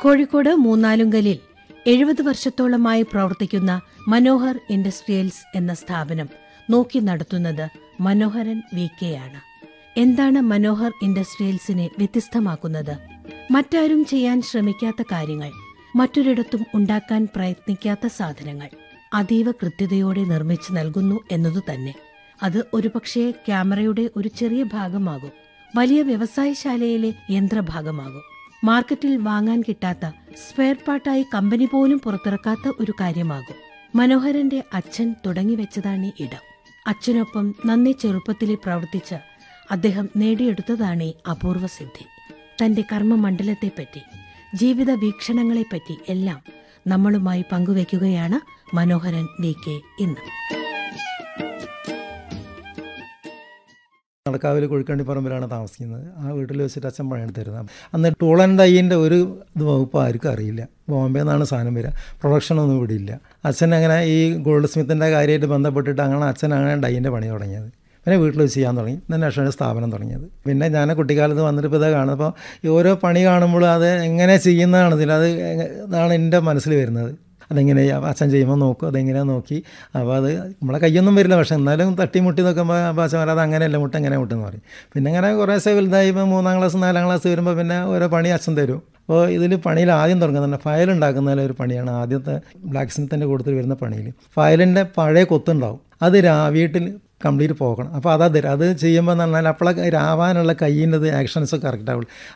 കോഴിക്കോട് മൂന്നാലുങ്കലിൽ എഴുപത് വർഷത്തോളമായി പ്രവർത്തിക്കുന്ന മനോഹർ ഇൻഡസ്ട്രിയൽസ് എന്ന സ്ഥാപനം നോക്കി നടത്തുന്നത് മനോഹരൻ വി കെയാണ് എന്താണ് മനോഹർ ഇൻഡസ്ട്രിയൽസിനെ വ്യത്യസ്തമാക്കുന്നത് മറ്റാരും ചെയ്യാൻ ശ്രമിക്കാത്ത കാര്യങ്ങൾ മറ്റൊരിടത്തും ഉണ്ടാക്കാൻ പ്രയത്നിക്കാത്ത സാധനങ്ങൾ അതീവ കൃത്യതയോടെ നിർമ്മിച്ചു നൽകുന്നു എന്നതു തന്നെ അത് ഒരുപക്ഷേ ക്യാമറയുടെ ഒരു ചെറിയ ഭാഗമാകും വലിയ വ്യവസായശാലയിലെ യന്ത്രഭാഗമാകും മാർക്കറ്റിൽ വാങ്ങാൻ കിട്ടാത്ത സ്പെയർ പാർട്ടായി കമ്പനി പോലും പുറത്തിറക്കാത്ത ഒരു കാര്യമാകും മനോഹരന്റെ അച്ഛൻ തുടങ്ങിവെച്ചതാണ് ഈ ഇടം അച്ഛനൊപ്പം നന്നേ ചെറുപ്പത്തിലെ പ്രവർത്തിച്ച് അദ്ദേഹം നേടിയെടുത്തതാണ് ഈ അപൂർവ സിദ്ധി തന്റെ കർമ്മമണ്ഡലത്തെപ്പറ്റി ജീവിത വീക്ഷണങ്ങളെപ്പറ്റി എല്ലാം നമ്മളുമായി പങ്കുവയ്ക്കുകയാണ് മനോഹരൻ വി കെ ഇന്ന് നടക്കാവിൽ കുഴിക്കണ്ടി പറമ്പിലാണ് താമസിക്കുന്നത് ആ വീട്ടിൽ വെച്ചിട്ട് അച്ഛൻ പണിയെടുത്ത് തരുന്നത് അന്ന് ടൂളൻ ഡൈയിൻ്റെ ഒരു ഇത് വകുപ്പ് ആർക്കും അറിയില്ല ബോംബെ നിന്നാണ് സാധനം വരിക പ്രൊഡക്ഷനൊന്നും ഇവിടെ ഇല്ല അച്ഛൻ അങ്ങനെ ഈ ഗോൾഡ് സ്മിത്തിൻ്റെ കാര്യമായിട്ട് ബന്ധപ്പെട്ടിട്ട് അങ്ങനെ അച്ഛൻ അങ്ങനെ ഡൈയിൻ്റെ പണി തുടങ്ങിയത് പിന്നെ വീട്ടിൽ വെച്ച് ചെയ്യാൻ തുടങ്ങി then ശേഷമാണ് സ്ഥാപനം തുടങ്ങിയത് പിന്നെ ഞാൻ കുട്ടിക്കാലത്ത് വന്നിട്ട് ഇപ്പോൾ ഇതാ കാണുമ്പോൾ ഈ ഓരോ പണി കാണുമ്പോൾ അത് എങ്ങനെ ചെയ്യുന്നതാണ് ഇതിൽ അത് എങ്ങ- ഇതാണ് എൻ്റെ മനസ്സിൽ വരുന്നത് അതെങ്ങനെ അച്ഛൻ ചെയ്യുമ്പോൾ നോക്കും അതെങ്ങനെയാണ് നോക്കി അപ്പോൾ അത് നമ്മളെ കയ്യൊന്നും വരില്ല പക്ഷെ എന്നാലും തട്ടിമുട്ടി നോക്കുമ്പോൾ ഭാഷ അത് അങ്ങനെയല്ല മുട്ട എങ്ങനെ മുട്ടെന്ന് പറയും പിന്നെ അങ്ങനെ കുറേശ്ശെ വലുതായി ഇപ്പോൾ മൂന്നാം ക്ലാസ് നാലാം ക്ലാസ് വരുമ്പോൾ പിന്നെ ഓരോ പണി അച്ഛൻ തരും അപ്പോൾ ഇതിൽ പണിയിൽ ആദ്യം തുടങ്ങുന്നുണ്ട് ഫയൽ ഉണ്ടാക്കുന്നതിൽ ഒരു പണിയാണ് ആദ്യത്തെ ബ്ലാക്ക് സ്മിത്തിൻ്റെ കൂട്ടത്തിൽ വരുന്ന പണിയിൽ ഫയലിൻ്റെ പഴയ കൊത്തുണ്ടാവും അത് രാ വീട്ടിൽ കംപ്ലീറ്റ് പോകണം അപ്പോൾ അതാ തരും അത് ചെയ്യുമ്പോൾ എന്ന് പറഞ്ഞാൽ അപ്പോഴൊക്കെ രാവാനുള്ള കയ്യിൻ്റെ ആക്ഷൻസ് കറക്റ്റ് ആവുള്ളൂ